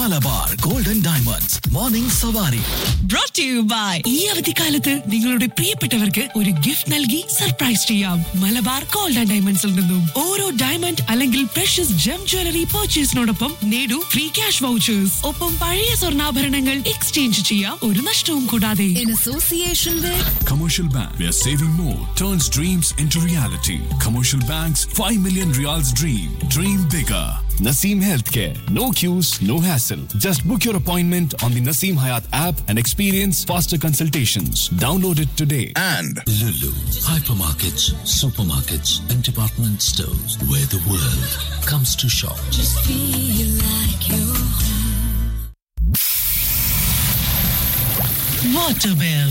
Malabar golden diamonds morning സവാരി brought to you by ഈ അവധിക്കാലത്ത് നിങ്ങളുടെ പ്രിയപ്പെട്ടവർക്ക് ഒരു ഗിഫ്റ്റ് നൽകി സർപ്രൈസ് ചെയ്യാം മലബാർ ഗോൾഡ് ആൻഡ് ഡയമണ്ട്സിൽ നിന്നും ഓരോ ഡയമണ്ട് അല്ലെങ്കിൽ പ്രഷ്യസ് ജം ജ്വല്ലറി പർച്ചേസിനോടൊപ്പം നേടൂ ഫ്രീ ക്യാഷ് വൗച്ചേഴ്സ് ഒപ്പം പഴയ സ്വർണ്ണാഭരണങ്ങൾ എക്സ്ചേഞ്ച് ചെയ്യാം ഒരു നഷ്ടവും കൂടാതെ in association with Commercial Bank, where saving more turns dreams into reality. Commercial Bank's 5 million reals dream. Dream bigger. Naseem Healthcare. No queues, no hassle. Just book your appointment on the Naseem Hayat app and experience faster consultations. Download it today. and Lulu, hypermarkets, supermarkets, and department stores where the world comes to shop. feel like you Waterwell.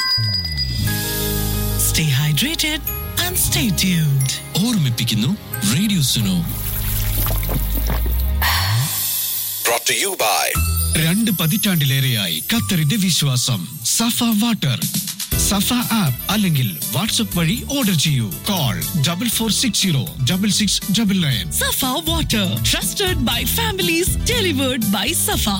Stay hydrated and stay tuned. ഓർമ്മിപ്പിക്കുന്നു radio Suno brought to you by രണ്ട് പതിറ്റാണ്ടിലേറെയായി ഖത്തറിന്റെ വിശ്വാസം Safa water Safa app അല്ലെങ്കിൽ WhatsApp വഴി order ചെയ്യൂ call double four six zero double six double nine Safa Water, trusted by families, delivered by Safa.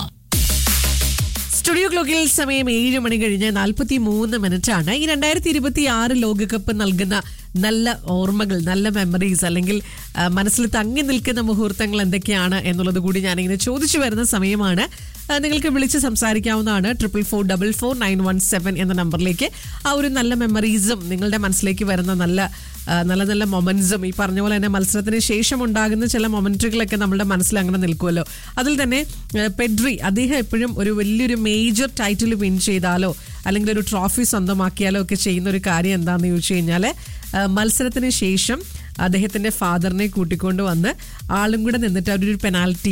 Studio ക്ലോക്കിൽ സമയം ഏഴ് മണി കഴിഞ്ഞ് നാൽപ്പത്തി മൂന്ന് മിനിറ്റ് ആണ് ഈ രണ്ടായിരത്തി ഇരുപത്തി ആറ് ലോകകപ്പ് നൽകുന്ന നല്ല ഓർമ്മകൾ നല്ല മെമ്മറീസ് അല്ലെങ്കിൽ ആ, മനസ്സിൽ തങ്ങി നിൽക്കുന്ന മുഹൂർത്തങ്ങൾ എന്തൊക്കെയാണ് എന്നുള്ളത് കൂടി ഞാനിങ്ങനെ ചോദിച്ചു വരുന്ന സമയമാണ് ആ, നിങ്ങൾക്ക് വിളിച്ച് സംസാരിക്കാവുന്നതാണ് triple four double four nine one seven എന്ന നമ്പറിലേക്ക് ആ ഒരു നല്ല മെമ്മറീസും നിങ്ങളുടെ മനസ്സിലേക്ക് വരുന്ന നല്ല ആ, നല്ല നല്ല മൊമെന്റ്സും ഈ പറഞ്ഞ പോലെ തന്നെ മത്സരത്തിന് ശേഷം ഉണ്ടാകുന്ന ചില മൊമെന്റുകളൊക്കെ നമ്മുടെ മനസ്സിൽ അങ്ങനെ നിൽക്കുമല്ലോ അതിൽ തന്നെ ആ, പെഡ്രി അദ്ദേഹം എപ്പോഴും ഒരു വലിയൊരു മേജർ ടൈറ്റിൽ വിൻ ചെയ്താലോ അല്ലെങ്കിൽ ഒരു ട്രോഫി സ്വന്തമാക്കിയാലോ ഒക്കെ ചെയ്യുന്ന ഒരു കാര്യം എന്താണെന്ന് ചോദിച്ചു കഴിഞ്ഞാൽ മത്സരത്തിന് ശേഷം അദ്ദേഹത്തിന്റെ ഫാദറിനെ കൂട്ടിക്കൊണ്ട് വന്ന് ആളും കൂടെ നിന്നിട്ട് അവരൊരു പെനാൽറ്റി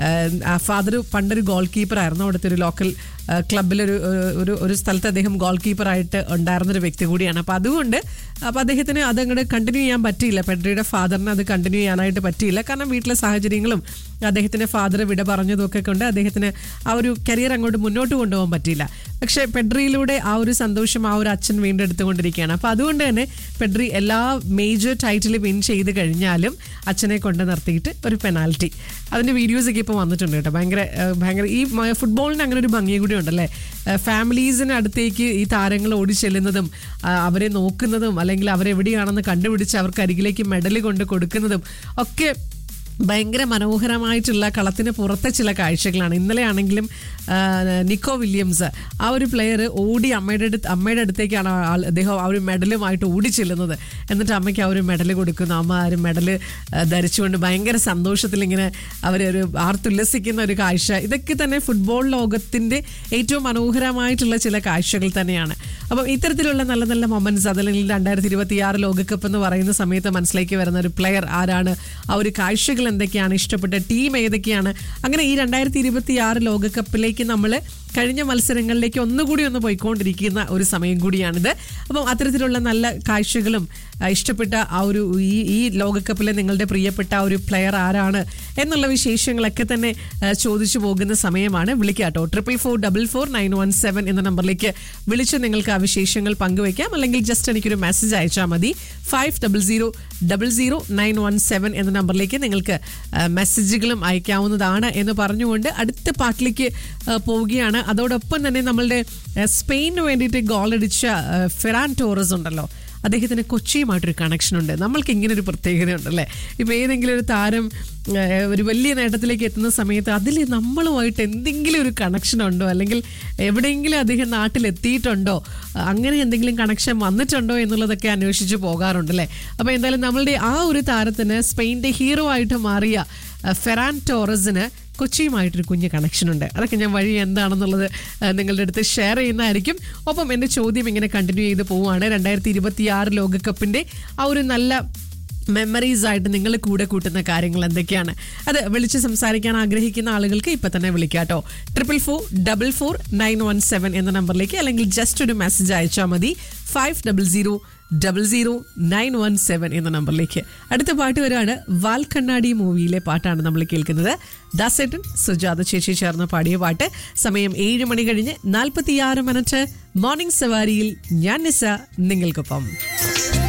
ഫാദർ പണ്ടൊരു ഗോൾ കീപ്പർ ആയിരുന്നു അവിടുത്തെ ഒരു ലോക്കൽ ക്ലബിലൊരു ഒരു ഒരു സ്ഥലത്ത് അദ്ദേഹം ഗോൾ കീപ്പറായിട്ട് ഉണ്ടായിരുന്ന ഒരു വ്യക്തി കൂടിയാണ് അപ്പോൾ അതുകൊണ്ട് അപ്പോൾ അദ്ദേഹത്തിന് അത് അങ്ങോട്ട് കണ്ടിന്യൂ ചെയ്യാൻ പറ്റിയില്ല പെഡ്രിയുടെ ഫാദറിന് അത് കണ്ടിന്യൂ ചെയ്യാനായിട്ട് പറ്റിയില്ല കാരണം വീട്ടിലെ സാഹചര്യങ്ങളും അദ്ദേഹത്തിന്റെ ഫാദർ വിട പറഞ്ഞതും ഒക്കെ കൊണ്ട് അദ്ദേഹത്തിന് ആ ഒരു കരിയർ അങ്ങോട്ട് മുന്നോട്ട് കൊണ്ടുപോകാൻ പറ്റിയില്ല പക്ഷേ പെഡ്രിയിലൂടെ ആ ഒരു സന്തോഷം ആ ഒരു അച്ഛൻ വീണ്ടെടുത്തുകൊണ്ടിരിക്കുകയാണ് അപ്പോൾ അതുകൊണ്ട് തന്നെ പെഡ്രി എല്ലാ മേജർ ടൈറ്റിൽ വിൻ ചെയ്ത് കഴിഞ്ഞാലും അച്ഛനെ കൊണ്ട് നിർത്തിയിട്ട് ഒരു പെനാൽറ്റി അതിന്റെ വീഡിയോസ് ഒക്കെ ഇപ്പോൾ വന്നിട്ടുണ്ട് കേട്ടോ ഭയങ്കര ഏഹ്, ഭയങ്കര ഈ മ- ഫുട്ബോളിന് അങ്ങനെ ഒരു ഭംഗി കൂടി ഉണ്ടല്ലേ ഫാമിലീസിന് അടുത്തേക്ക് ഈ താരങ്ങൾ ഓടി ചെല്ലുന്നതും ആ, അവരെ നോക്കുന്നതും അല്ലെങ്കിൽ അവരെവിടെയാണെന്ന് കണ്ടുപിടിച്ച് അവർക്ക് അരികിലേക്ക് മെഡൽ കൊണ്ട് കൊടുക്കുന്നതും ഒക്കെ ഭയങ്കര മനോഹരമായിട്ടുള്ള കളത്തിന് പുറത്തെ ചില കാഴ്ചകളാണ് ഇന്നലെ ആണെങ്കിലും ആ, നിക്കോ വില്യംസ് ആ ഒരു പ്ലെയർ ഓടി അമ്മയുടെ അടുത്ത് അമ്മയുടെ അടുത്തേക്കാണ് ആൾ അദ്ദേഹം ആ ഒരു മെഡലുമായിട്ട് ഓടി ചെല്ലുന്നത് എന്നിട്ട് അമ്മയ്ക്ക് ആ ഒരു മെഡൽ കൊടുക്കുന്നു അമ്മ ആ ഒരു മെഡൽ ധരിച്ചുകൊണ്ട് ഭയങ്കര സന്തോഷത്തിൽ ഇങ്ങനെ അവരൊരു ആർത്തുല്ലസിക്കുന്ന ഒരു കാഴ്ച ഇതൊക്കെ തന്നെ ഫുട്ബോൾ ലോകത്തിന്റെ ഏറ്റവും മനോഹരമായിട്ടുള്ള ചില കാഴ്ചകൾ തന്നെയാണ് അപ്പം ഇത്തരത്തിലുള്ള നല്ല നല്ല മൊമെന്റ്സ് അതല്ലെങ്കിൽ രണ്ടായിരത്തി ഇരുപത്തി ആറ് ലോകകപ്പ് എന്ന് പറയുന്ന സമയത്ത് മനസ്സിലേക്ക് വരുന്ന ഒരു പ്ലെയർ ആരാണ് ആ ഒരു കാഴ്ചകൾ എന്തൊക്കെയാണ് ഇഷ്ടപ്പെട്ട ടീം ഏതൊക്കെയാണ് അങ്ങനെ ഈ രണ്ടായിരത്തി ഇരുപത്തി ആറ് ലോകകപ്പിലേക്ക് നമ്മൾ കഴിഞ്ഞ മത്സരങ്ങളിലേക്ക് ഒന്നുകൂടി ഒന്ന് പോയിക്കൊണ്ടിരിക്കുന്ന ഒരു സമയം കൂടിയാണിത് അപ്പം അത്തരത്തിലുള്ള നല്ല കാഴ്ചകളും ആ, ഇഷ്ടപ്പെട്ട ആ ഒരു ഈ ഈ ലോകകപ്പിലെ നിങ്ങളുടെ പ്രിയപ്പെട്ട ആ ഒരു പ്ലെയർ ആരാണ് എന്നുള്ള വിശേഷങ്ങളൊക്കെ തന്നെ ആ, ചോദിച്ചു പോകുന്ന സമയമാണ് വിളിക്കാട്ടോ triple four double four nine one seven എന്ന നമ്പറിലേക്ക് വിളിച്ച് നിങ്ങൾക്ക് ആ വിശേഷങ്ങൾ പങ്കുവയ്ക്കാം അല്ലെങ്കിൽ ജസ്റ്റ് എനിക്കൊരു മെസ്സേജ് അയച്ചാൽ മതി five double zero double zero nine one seven എന്ന നമ്പറിലേക്ക് നിങ്ങൾക്ക് ആ, മെസ്സേജുകളും അയക്കാവുന്നതാണ് എന്ന് പറഞ്ഞുകൊണ്ട് അടുത്ത പാട്ടിലേക്ക് ആ, പോവുകയാണ് അതോടൊപ്പം തന്നെ നമ്മളുടെ ആ, സ്പെയിനിന് വേണ്ടിയിട്ട് ഗോൾ അടിച്ച ആ, ഫെറാൻ ടോറസ് ഉണ്ടല്ലോ അദ്ദേഹത്തിന് കൊച്ചിയുമായിട്ടൊരു കണക്ഷൻ ഉണ്ട് നമ്മൾക്ക് ഇങ്ങനെ ഒരു പ്രത്യേകതയുണ്ട് അല്ലേ ഇപ്പോൾ ഏതെങ്കിലും ഒരു താരം ആ, ഒരു വലിയ നേട്ടത്തിലേക്ക് എത്തുന്ന സമയത്ത് അതിൽ നമ്മളുമായിട്ട് എന്തെങ്കിലും ഒരു കണക്ഷൻ ഉണ്ടോ അല്ലെങ്കിൽ എവിടെയെങ്കിലും അദ്ദേഹം നാട്ടിൽ എത്തിയിട്ടുണ്ടോ അങ്ങനെ എന്തെങ്കിലും കണക്ഷൻ വന്നിട്ടുണ്ടോ എന്നുള്ളതൊക്കെ അന്വേഷിച്ച് പോകാറുണ്ട് അല്ലേ അപ്പോൾ എന്തായാലും നമ്മളുടെ ആ ഒരു താരത്തിന് സ്പെയിൻ്റെ ഹീറോ ആയിട്ട് മാറിയ ആ, ഫെറാൻ ടോറസിന് കൊച്ചിയുമായിട്ടൊരു കുഞ്ഞ് കണക്ഷൻ ഉണ്ട് അതൊക്കെ ഞാൻ വഴി എന്താണെന്നുള്ളത് ആ, നിങ്ങളുടെ അടുത്ത് ഷെയർ ചെയ്യുന്നതായിരിക്കും ഒപ്പം എൻ്റെ ചോദ്യം ഇങ്ങനെ കണ്ടിന്യൂ ചെയ്ത് പോവുകയാണ് രണ്ടായിരത്തി ഇരുപത്തി ആറ് ലോകകപ്പിൻ്റെ ആ ഒരു നല്ല മെമ്മറീസ് ആയിട്ട് നിങ്ങൾ കൂടെ കൂട്ടുന്ന കാര്യങ്ങൾ എന്തൊക്കെയാണ് അത് വിളിച്ച് സംസാരിക്കാൻ ആഗ്രഹിക്കുന്ന ആളുകൾക്ക് ഇപ്പൊ തന്നെ വിളിക്കാട്ടോ triple four double four nine one seven എന്ന നമ്പറിലേക്ക് അല്ലെങ്കിൽ ജസ്റ്റ് ഒരു മെസ്സേജ് അയച്ചാൽ മതി five double zero double zero nine one seven എന്ന നമ്പറിലേക്ക് അടുത്ത പാട്ട് വരാണ് വാൽ കണ്ണാടി മൂവിയിലെ പാട്ടാണ് നമ്മൾ കേൾക്കുന്നത് ദാസേട്ടൻ സുജാത ചേച്ചി ചേർന്ന് പാടിയ പാട്ട് സമയം ഏഴ് മണി കഴിഞ്ഞ് നാൽപ്പത്തിയാറ് മിനിറ്റ് മോർണിംഗ് സവാരിയിൽ ഞാൻ നിസ നിങ്ങൾക്കൊപ്പം